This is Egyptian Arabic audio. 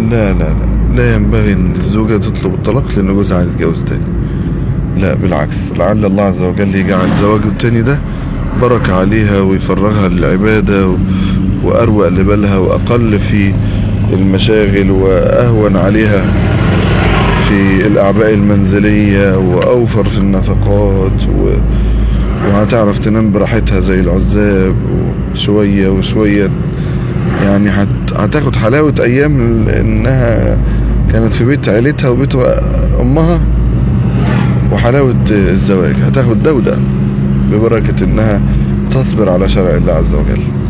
لا لا لا لا ينبغي ان الزوجة تطلب الطلاق لان جوزها عايز يتجوز تاني لا بالعكس لعل الله عز وجل يجعل زواجه التاني ده بركة عليها ويفرغها للعبادة و- وأروق لبالها وأقل في المشاغل وأهون عليها في الأعباء المنزلية وأوفر في النفقات و... وهتعرف تنام براحتها زي العزاب وشوية وشوية يعني هت... هتاخد حلاوة أيام ال- إنها كانت في بيت عيلتها وبيت أمها وحلاوة الزواج هتاخد ده وده ببركة إنها تصبر على شرع الله عز وجل